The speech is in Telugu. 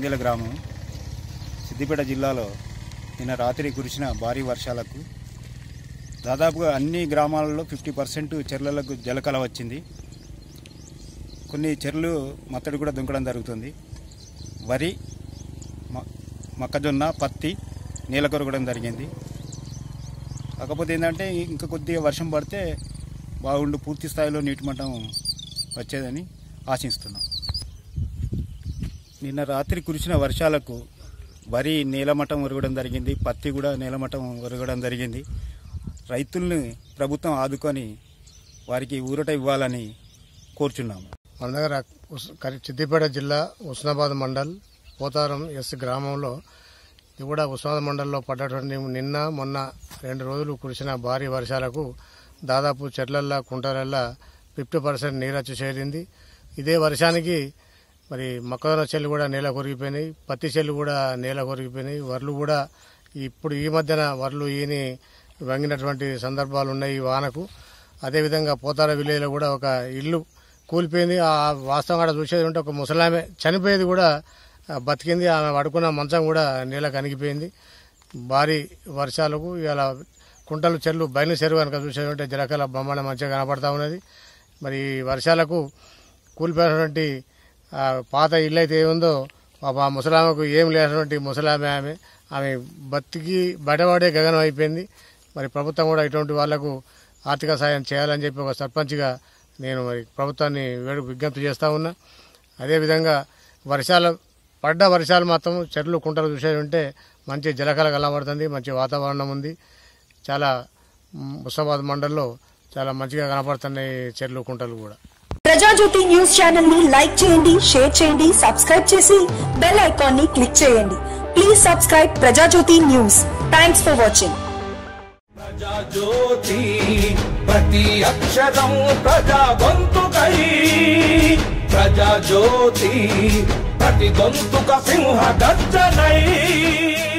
సింగెల గ్రామం సిద్దిపేట జిల్లాలో నిన్న రాత్రి కురిసిన భారీ వర్షాలకు దాదాపుగా అన్ని గ్రామాలలో ఫిఫ్టీ పర్సెంట్ చెర్లలకు జలకల వచ్చింది కొన్ని చెర్లు మత్తడి కూడా దుంకడం జరుగుతుంది వరి మ- మొక్కజొన్న పత్తి నీళ్ళ కొరగడం జరిగింది కాకపోతే ఏంటంటే ఇంకా కొద్దిగా వర్షం పడితే బాగుండు పూర్తి స్థాయిలో నీటి మట్టం వచ్చేదని ఆశిస్తున్నాం నిన్న రాత్రి కురిసిన వర్షాలకు వరి నీలమట్టం ఒరగడం జరిగింది పత్తి కూడా నీలమట్టం ఒరగడం జరిగింది రైతుల్ని ప్రభుత్వం ఆదుకొని వారికి ఊరట ఇవ్వాలని కోరుచున్నాము మన దగ్గర ఉస్- కరి- సిద్దిపేట జిల్లా ఉస్నాబాద్ మండల్ పోతారం ఎస్ గ్రామంలో ఇది కూడా ఉస్మానాబాద్ మండల్లో పడ్డటువంటి నిన్న మొన్న రెండు రోజులు కురిసిన భారీ వర్షాలకు దాదాపు చెట్లల్లా కుంటలల్లా ఫిఫ్టీ పర్సెంట్ నీరచ్చు చేరింది ఇదే వర్షానికి మరి మొక్కజొన్న చెల్లు కూడా నేల కొరిగిపోయినాయి పత్తి చెల్లు కూడా నేల కొరిగిపోయినాయి వడ్లు కూడా ఇప్పుడు ఈ మధ్యన వడ్లు ఈని వంగినటువంటి సందర్భాలు ఉన్నాయి ఈ వానకు అదేవిధంగా పోతార విలేజ్లో కూడా ఒక ఇల్లు కూలిపోయింది ఆ వాస్తవం కూడా చూసేది ఉంటే ఒక ముసలామె చనిపోయేది కూడా ఆ, బతికింది ఆమె పడుకున్న మంచం కూడా నీళ్ళ కనిగిపోయింది భారీ వర్షాలకు ఇలా కుంటలు చెర్లు బయలు చెరువు కనుక చూసేది ఉంటే జలకల బ్రహ్మాండ మంచిగా కనపడతా ఉన్నది మరి ఈ వర్షాలకు కూలిపోయినటువంటి ఆ పాత ఇల్లు అయితే ఏముందో పాప ఆ ముసలామెకు ఏం లేనటువంటి ముసలామె ఆమె ఆమె బతికి బయటపడే గగనం అయిపోయింది మరి ప్రభుత్వం కూడా ఇటువంటి వాళ్లకు ఆర్థిక సాయం చేయాలని చెప్పి ఒక సర్పంచ్గా నేను మరి ప్రభుత్వాన్ని వేడు విజ్ఞప్తి చేస్తా ఉన్నా అదేవిధంగా వర్షాలు పడ్డ వర్షాలు మాత్రం చెట్లు కుంటలు చూసేది ఉంటే మంచి జలకల కనబడుతుంది మంచి వాతావరణం ఉంది చాలా మ్, ముస్తాబాద్ మండల్లో చాలా మంచిగా కనపడుతున్నాయి చెట్లు కుంటలు కూడా ప్రజాజ్యోతి న్యూస్ ఛానల్ ని లైక్ చేయండి షేర్ చేయండి సబ్స్క్రైబ్ చేసి బెల్ ఐకాన్ ని క్లిక్ చేయండి please subscribe Prajajyothi news thanks for watching Prajajyothi ప్రతి అక్షరం ప్రజా గొంతుకై ప్రజాజ్యోతి ప్రతి గొంతుక సింహ గర్జనై